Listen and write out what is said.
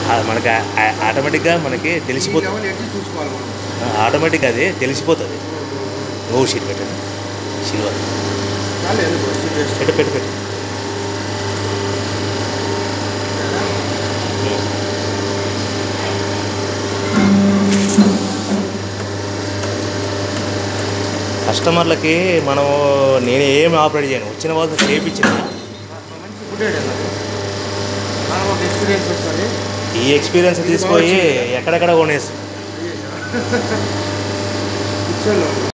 ఆ, మనకి ఆ- ఆ- ఆటోమేటిక్గా మనకి తెలిసిపోతుంది లెవెల్ ఎట్టి చూసుకోవాలి మనం ఆటోమేటిక్గా అది తెలిసిపోతుంది ఓ షీట్ పెట్టండి సిల్వర్ చాలు ఎందుకు సీట్ వేస్ట్ పెట్టు పెట్టు పెట్టు కస్టమర్లకి మనం నేను ఏం ఆపరేట్ చేయను వచ్చిన వాళ్ళతో చేయించిన మంచి గుడ్ ఐడియా నాకు మనం ఒక ఎక్స్పీరియన్స్ వస్తుంది ఈ ఎక్స్పీరియన్స్ తీసుకుపోయి ఎక్కడెక్కడ కొనేస్తాం పిక్చర్లో